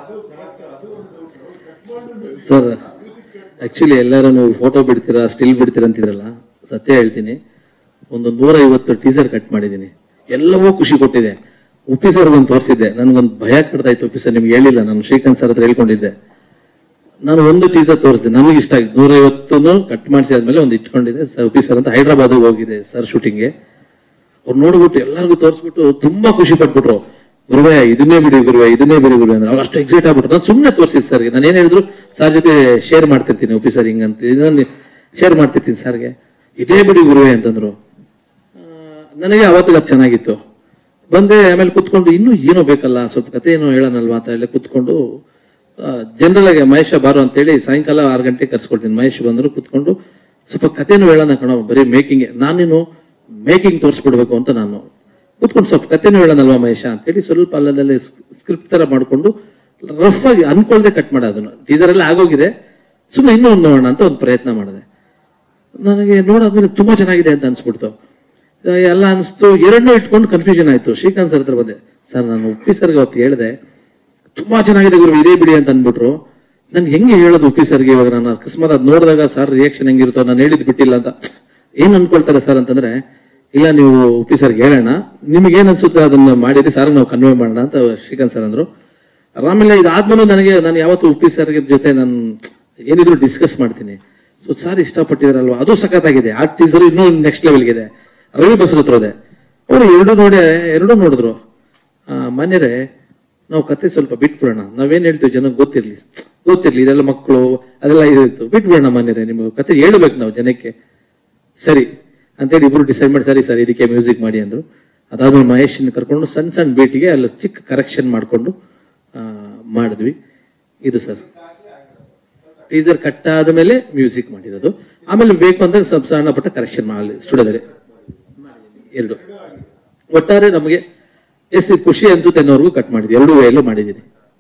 sir actually ಎಲ್ಲರೂ ನೀವು photo ಬಿಡ್ತೀರಾ ಸ್ಟಿಲ್ ಬಿಡ್ತೀರಾ ಅಂತಿದ್ರಲ್ಲ ಸತ್ಯ ಹೇಳ್ತೀನಿ ಒಂದು ನೂರ ಐವತ್ತು ಟೀಸರ್ ಕಟ್ ಮಾಡಿದ್ದೀನಿ ಎಲ್ಲವೂ ಖುಷಿ ಕೊಟ್ಟಿದೆ ಉಪ್ಪಿ ಸರ್ ಒಂದು ತೋರಿಸಿದ್ದೆ ನನಗೊಂದು ಭಯ ಕಡ್ತಾ ಇತ್ತು ಉಪ್ಪಿ ಸರ್ ನಿಮ್ಗೆ ಹೇಳಿಲ್ಲ ನಾನು ಶ್ರೀಕಾಂತ್ ಸರ್ ಹತ್ರ ಹೇಳ್ಕೊಂಡಿದ್ದೆ ನಾನು ಒಂದು ಟೀಸರ್ ತೋರಿಸಿದೆ ನನಗೆ ಇಷ್ಟ ಆಗಿತ್ತು ನೂರ ಐವತ್ತನ್ನು ಕಟ್ ಮಾಡಿಸಿ ಆದ್ಮೇಲೆ ಒಂದು ಇಟ್ಕೊಂಡಿದ್ದೆ ಸರ್ ಉಪ್ಪಿ ಸರ್ ಅಂತ ಹೈದರಾಬಾದ್ ಹೋಗಿದೆ ಸರ್ ಶೂಟಿಂಗ್ಗೆ ಅವ್ರು ನೋಡ್ಬಿಟ್ಟು ಎಲ್ಲರಿಗೂ ತೋರಿಸ್ಬಿಟ್ಟು ತುಂಬಾ ಖುಷಿ ಪಟ್ಬಿಟ್ರು ಗುರುವೆ ಇದನ್ನೇ ಬಿಡಿ ಗುರುವೆ ಇದನ್ನೇ ಬಿಡಿ ಗುರುವೆ ಅಂದ್ರೆ ಅವ್ರು ಅಷ್ಟು ಎಕ್ಸೈಟ್ ಆಗ್ಬಿಟ್ರು ನಾನು ಸುಮ್ಮನೆ ತೋರಿಸಿದ್ ಸರ್ಗೆ ನಾನು ಏನ್ ಹೇಳಿದ್ರು ಸರ್ ಜೊತೆ ಶೇರ್ ಮಾಡ್ತಿರ್ತೀನಿ ಉಪಿ ಸರ್ ಹಿಂಗಂತ ಇದನ್ನ ಶೇರ್ ಮಾಡ್ತಿರ್ತೀನಿ ಸರ್ಗೆ ಇದೇ ಬಿಡಿ ಗುರುವೆ ಅಂತಂದ್ರು ಆ, ನನಗೆ ಅವತ್ತಿಗೆ ಅದು ಚೆನ್ನಾಗಿತ್ತು ಬಂದೆ ಆಮೇಲೆ ಕುತ್ಕೊಂಡು ಇನ್ನೂ ಏನೋ ಬೇಕಲ್ಲ ಸ್ವಲ್ಪ ಕತೆ ಏನೋ ಹೇಳೋಣಲ್ವಾ ಅಂತ ಹೇಳಿ ಕುತ್ಕೊಂಡು ಜನರಲ್ ಆಗಿ ಮಹೇಶ ಬಾರು ಅಂತೇಳಿ ಸಾಯಂಕಾಲ ಆರು ಗಂಟೆಗೆ ಕರ್ಸ್ಕೊಳ್ತೀನಿ ಮಹೇಶ್ ಬಂದ್ರು ಕುತ್ಕೊಂಡು ಸ್ವಲ್ಪ ಕಥೆನೂ ಹೇಳೋಣ ಕಣೋ ಬರೀ ಮೇಕಿಂಗ್ ನಾನೇನು ಮೇಕಿಂಗ್ ತೋರಿಸ್ಬಿಡ್ಬೇಕು ಅಂತ ನಾನು ಕುತ್ಕೊಂಡು ಸ್ವಲ್ಪ ಕಥೆನೂ ಹೇಳೋಣಲ್ವಾ ಮಹೇಶ ಅಂತೇಳಿ ಸ್ವಲ್ಪ ಅಲ್ಲದಲ್ಲಿ ಸ್ಕ್ರಿಪ್ಟ್ ತರ ಮಾಡ್ಕೊಂಡು ರಫ್ ಆಗಿ ಅನ್ಕೊಳ್ದೆ ಕಟ್ ಮಾಡೋದನ್ನು ಟೀಸರ್ ಎಲ್ಲ ಆಗೋಗಿದೆ ಸುಮ್ಮನೆ ಇನ್ನೂ ಒಂದು ನೋಡೋಣ ಅಂತ ಒಂದು ಪ್ರಯತ್ನ ಮಾಡಿದೆ ನನಗೆ ನೋಡಾದ್ಮೇಲೆ ತುಂಬಾ ಚೆನ್ನಾಗಿದೆ ಅಂತ ಅನ್ಸ್ಬಿಡ್ತು ಆ, ಎಲ್ಲ ಅನಿಸ್ತು ಎರಡನ್ನೂ ಇಟ್ಕೊಂಡು ಕನ್ಫ್ಯೂಷನ್ ಆಯ್ತು ಶ್ರೀಕಾಂತ್ ಸರ್ ಹತ್ರ ಬಂದೆ ಸರ್ ನಾನು ಉಪ್ಪಿ ಸರ್ಗೆ ಅವತ್ತು ಹೇಳಿದೆ ತುಂಬಾ ಚೆನ್ನಾಗಿದೆ ಗುರು ಇದೇ ಬಿಡಿ ಅಂತ ಅಂದ್ಬಿಟ್ರು ನನ್ಗೆ ಹೆಂಗೆ ಹೇಳೋದು ಉಪ್ಪಿ ಸರ್ಗೆ ಇವಾಗ ನಾನು ಅಕಸ್ಮಾತ್ ಅದ್ ನೋಡಿದಾಗ ಸರ್ ರಿಯಾಕ್ಷನ್ ಹೆಂಗಿರುತ್ತೋ ನಾನು ಹೇಳಿದ್ ಬಿಟ್ಟಿಲ್ಲ ಅಂತ ಏನ್ ಅನ್ಕೊಳ್ತಾರೆ ಸರ್ ಅಂತಂದ್ರೆ ಇಲ್ಲ ನೀವು ಉಪ್ಪಿ ಸರ್ಗೆ ಹೇಳೋಣ ನಿಮ್ಗೆ ಏನ್ ಅನ್ಸುತ್ತೆ ಅದನ್ನ ಮಾಡಿದ್ರೆ ಸರ್ ನಾವು ಕನ್ವೆ ಮಾಡೋಣ ಅಂತ ಶ್ರೀಕಾಂತ್ ಸರ್ ಅಂದ್ರು ಆಮೇಲೆ ಇದಾದ್ಮೇಲೆ ನನಗೆ ನಾನು ಯಾವತ್ತು ಉಪ್ಪಿ ಸರ್ ಜೊತೆ ನಾನು ಏನಿದ್ರು ಡಿಸ್ಕಸ್ ಮಾಡ್ತೀನಿ ಸೊ ಸರ್ ಇಷ್ಟಪಟ್ಟಿದಾರಲ್ವಾ ಅದು ಸಖತ್ತಾಗಿದೆ ಆ ಟೀಸರ್ ಇನ್ನೂ ನೆಕ್ಸ್ಟ್ ಲೆವೆಲ್ಗಿದೆ ರವಿ ಬಸರ್ ಹತ್ರ ಹೋದೆ ಅವರು ಎರಡು ನೋಡಿ ಎರಡು ನೋಡಿದ್ರು ಆ, ಮಾನ್ಯರೇ ನಾವು ಕತೆ ಸ್ವಲ್ಪ ಬಿಟ್ಬಿಡೋಣ ನಾವೇನ್ ಹೇಳ್ತೀವಿ ಜನಕ್ಕೆ ಗೊತ್ತಿರ್ಲಿ ಗೊತ್ತಿರ್ಲಿ ಇದೆಲ್ಲ ಮಕ್ಕಳು ಅದೆಲ್ಲ ಇದಿತ್ತು ಬಿಟ್ಬಿಡೋಣ ಮಾನ್ಯರೇ ನಿಮ್ಗೆ ಕತೆ ಹೇಳ್ಬೇಕು ನಾವು ಜನಕ್ಕೆ ಸರಿ ಅಂತೇಳಿ ಇಬ್ರು ಡಿಸೈಡ್ ಮಾಡಿ ಸರಿ ಸರ್ ಇದಕ್ಕೆ ಮ್ಯೂಸಿಕ್ ಮಾಡಿ ಅಂದ್ರು ಅದಾದ್ಮೇಲೆ ಮಹೇಶನ್ ಕರ್ಕೊಂಡು ಸಣ್ಣ ಸಣ್ಣ ಭೇಟಿಗೆ ಅಲ್ಲಿ ಚಿಕ್ಕ ಕರೆಕ್ಷನ್ ಮಾಡ್ಕೊಂಡು ಆ, ಮಾಡಿದ್ವಿ ಇದು ಸರ್ ಟೀಸರ್ ಕಟ್ ಆದ್ಮೇಲೆ ಮ್ಯೂಸಿಕ್ ಮಾಡಿರೋದು ಆಮೇಲೆ ಬೇಕು ಅಂದಾಗ ಸ್ವಲ್ಪ ಸಣ್ಣ ಪುಟ್ಟ ಕರೆಕ್ಷನ್ ಮಾಡಲಿ ಸ್ಟುಡಿಯೋದಲ್ಲಿ ಎರಡು ಒಟ್ಟಾರೆ ನಮಗೆ ಎಷ್ಟು ಖುಷಿ ಅನ್ಸುತ್ತೆ ಅನ್ನೋರ್ಗು ಕಟ್ ಮಾಡಿದ್ವಿ ಎರಡು ವೇಲು ಮಾಡಿದ್ದೀನಿ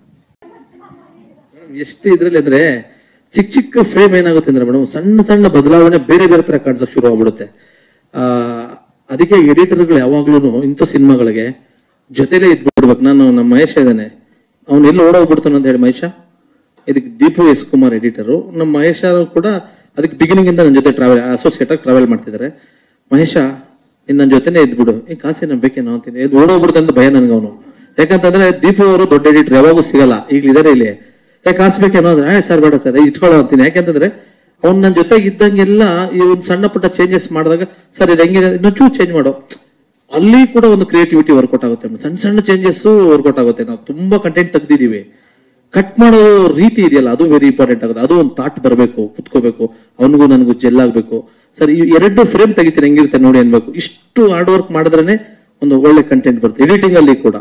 ಎಷ್ಟು ಇದ್ರಲ್ಲಿ ಅಂದ್ರೆ ಚಿಕ್ಕ ಚಿಕ್ಕ ಫ್ರೇಮ್ ಏನಾಗುತ್ತೆ ಅಂದ್ರೆ ಮೇಡಮ್ ಸಣ್ಣ ಸಣ್ಣ ಬದಲಾವಣೆ ಬೇರೆ ಬೇರೆ ತರ ಕಾಣಿಸಕ್ ಶುರು ಆಗ್ಬಿಡುತ್ತೆ ಆ ಅದಕ್ಕೆ ಎಡಿಟರ್ಗಳು ಯಾವಾಗ್ಲೂ ಇಂಥ ಸಿನಿಮಾಗಳಿಗೆ ಜೊತೆಲೇ ಇದ್ಬಿಡ್ಬೇಕು ನಾನು ನಮ್ಮ ಮಹೇಶ ಇದ್ದಾನೆ ಅವ್ನು ಎಲ್ಲಿ ಓಡೋಗ್ಬಿಡ್ತಾನೆ ಅಂತ ಹೇಳಿ ಮಹೇಶ ಇದಕ್ಕೆ ದೀಪು ಎಸ್ ಕುಮಾರ್ ಎಡಿಟರು ನಮ್ಮ ಮಹೇಶ ಕೂಡ ಅದಕ್ಕೆ ಬಿಗಿನಿಂಗ್ ಇಂದ ನನ್ನ ಜೊತೆ ಟ್ರಾವೆಲ್ ಅಸೋಸಿಯೇಟ್ ಆಗಿ ಟ್ರಾವೆಲ್ ಮಾಡ್ತಿದ್ದಾರೆ ಮಹೇಶ ನೀನ್ ನನ್ನ ಜೊತೆನೆ ಇದ್ಬಿಡು ಏ ಕಾಸಿ ನನ್ ಬೇಕೇನೋ ಅಂತೀನಿ ಇದು ಓಡೋಗ್ಬಿಡುತ್ತೆ ಅಂತ ಭಯ ನನ್ಗೆ ಅವನು ಯಾಕಂತಂದ್ರೆ ದೀಪು ಅವರು ದೊಡ್ಡ ಎಡಿಟರ್ ಯಾವಾಗೂ ಸಿಗಲ್ಲ ಈಗ ಇದಾರೆ ಇಲ್ಲಿ ಏ ಕಾಸು ಬೇಕೇನೋ ಅಂದ್ರೆ ಏ ಸರ್ ಬೇಡ ಸರ್ ಇಟ್ಕೊಳ್ಳೋ ಅಂತೀನಿ ಯಾಕಂತಂದ್ರೆ ಅವ್ನು ನನ್ನ ಜೊತೆಗೆ ಇದ್ದಂಗೆಲ್ಲ ಈ ಒಂದು ಸಣ್ಣ ಪುಟ್ಟ ಚೇಂಜಸ್ ಮಾಡಿದಾಗ ಸರ್ ಇದು ಹೆಂಗಿದೆ ಇನ್ನೊಂಚೂರು ಚೇಂಜ್ ಮಾಡೋ ಅಲ್ಲಿ ಕೂಡ ಒಂದು ಕ್ರಿಯೇಟಿವಿಟಿ ವರ್ಕೌಟ್ ಆಗುತ್ತೆ ಸಣ್ಣ ಸಣ್ಣ ಚೇಂಜಸ್ ವರ್ಕೌಟ್ ಆಗುತ್ತೆ ನಾವು ತುಂಬಾ ಕಂಟೆಂಟ್ ತೆಗ್ದಿದೀವಿ ಕಟ್ ಮಾಡೋ ರೀತಿ ಇದೆಯಲ್ಲ ಅದು ವೆರಿ ಇಂಪಾರ್ಟೆಂಟ್ ಆಗುತ್ತೆ ಅದು ಒಂದು ಥಾಟ್ ಬರಬೇಕು ಕುತ್ಕೋಬೇಕು ಅವನಿಗೂ ನನಗೂ ಜೆಲ್ ಆಗ್ಬೇಕು ಸರ್ ಈ ಎರಡು ಫ್ರೇಮ್ ತೆಗಿತೀನಿ ಹೆಂಗಿರುತ್ತೆ ನೋಡಿ ಅನ್ಬೇಕು ಇಷ್ಟು ಹಾರ್ಡ್ ವರ್ಕ್ ಮಾಡಿದ್ರೇನೆ ಒಂದು ಒಳ್ಳೆ ಕಂಟೆಂಟ್ ಬರುತ್ತೆ ಎಡಿಟಿಂಗ್ ಅಲ್ಲಿ ಕೂಡ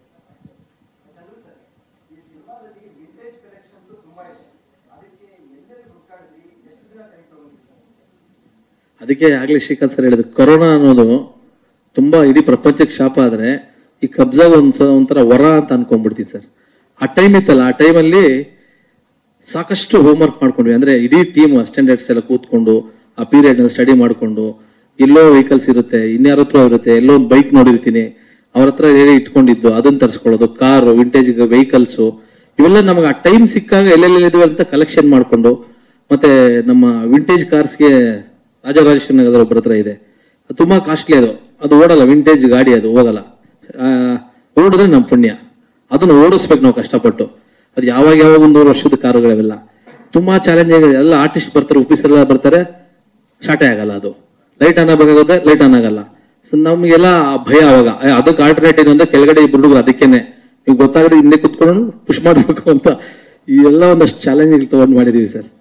ಅದಕ್ಕೆ ಆಗ್ಲೇ ಶ್ರೀಕಾಂತ್ ಸರ್ ಹೇಳಿದ್ರು ಕೊರೋನಾ ಅನ್ನೋದು ತುಂಬಾ ಇಡೀ ಪ್ರಪಂಚಕ್ಕೆ ಶಾಪ ಆದ್ರೆ ಈ ಕಬ್ಜಾಗ ಒಂದ್ ಒಂಥರ ವರ ಅಂತ ಅನ್ಕೊಂಡ್ಬಿಡ್ತೀವಿ ಸರ್ ಆ ಟೈಮ್ ಇತ್ತಲ್ಲ ಆ ಟೈಮಲ್ಲಿ ಸಾಕಷ್ಟು ಹೋಮ್ವರ್ಕ್ ಮಾಡ್ಕೊಂಡ್ವಿ ಅಂದ್ರೆ ಇಡೀ ಟೀಮ್ ಸ್ಟ್ಯಾಂಡರ್ಡ್ಸ್ ಎಲ್ಲ ಕೂತ್ಕೊಂಡು ಆ ಪೀರಿಯಡ್ ಸ್ಟಡಿ ಮಾಡ್ಕೊಂಡು ಎಲ್ಲೋ ವೆಹಿಕಲ್ಸ್ ಇರುತ್ತೆ ಇನ್ಯಾರ ಹತ್ರ ಇರುತ್ತೆ ಎಲ್ಲೋ ಒಂದು ಬೈಕ್ ನೋಡಿರ್ತೀನಿ ಅವ್ರ ಹತ್ರ ಏನೇ ಇಟ್ಕೊಂಡಿದ್ದು ಅದನ್ನ ತರಿಸ್ಕೊಳ್ಳೋದು ಕಾರು ವಿಂಟೇಜ್ ವೆಹಿಕಲ್ಸ್ ಇವೆಲ್ಲ ನಮಗೆ ಆ ಟೈಮ್ ಸಿಕ್ಕಾಗ ಎಲ್ಲೆಲ್ಲಿದ್ವಿ ಅಂತ ಕಲೆಕ್ಷನ್ ಮಾಡ್ಕೊಂಡು ಮತ್ತೆ ನಮ್ಮ ವಿಂಟೇಜ್ ಕಾರ್ಸ್ಗೆ ರಾಜರಾಜೇಶ್ವರ ನಗರ ಒಬ್ಬರ ಹತ್ರ ಇದೆ ಅದು ತುಂಬಾ ಕಾಸ್ಟ್ಲಿ ಅದು ಅದು ಓಡಲ್ಲ ವಿಂಟೇಜ್ ಗಾಡಿ ಅದು ಹೋಗಲ್ಲ ಆ, ಓಡಿದ್ರೆ ನಮ್ಮ ಪುಣ್ಯ ಅದನ್ನ ಓಡಿಸ್ಬೇಕು ನಾವು ಕಷ್ಟಪಟ್ಟು ಅದು ಯಾವಾಗ ಯಾವಾಗ ಒಂದೂವರೆ ವರ್ಷದ ಕಾರುಗಳಿವೆಲ್ಲ ತುಂಬಾ ಚಾಲೆಂಜಿಂಗ್ ಎಲ್ಲ ಆರ್ಟಿಸ್ಟ್ ಬರ್ತಾರೆ ಆಫೀಸ್ ಎಲ್ಲ ಬರ್ತಾರೆ ಶಾಟೆ ಆಗಲ್ಲ ಅದು ಲೈಟ್ ಆನ್ ಆಗಬೇಕಾಗುತ್ತೆ ಲೈಟ್ ಆನ್ ಆಗಲ್ಲ ಸೊ ನಮ್ಗೆಲ್ಲ ಭಯ ಅವಾಗ ಏ, ಅದಕ್ಕೆ ಆಲ್ಟರ್ನೇಟಿವ್ ಅಂದ್ರೆ ಕೆಳಗಡೆ ಇಬ್ಬರು ಹುಡುಗರು ಅದಕ್ಕೇನೆ ನೀವು ಗೊತ್ತಾಗದೆ ಹಿಂದೆ ಕುತ್ಕೊಂಡು ಪುಷ್ ಮಾಡ್ಬೇಕು ಅಂತ ಈ ಎಲ್ಲ ಒಂದಷ್ಟು ಚಾಲೆಂಜ್ ತಗೊಂಡು ಮಾಡಿದೀವಿ ಸರ್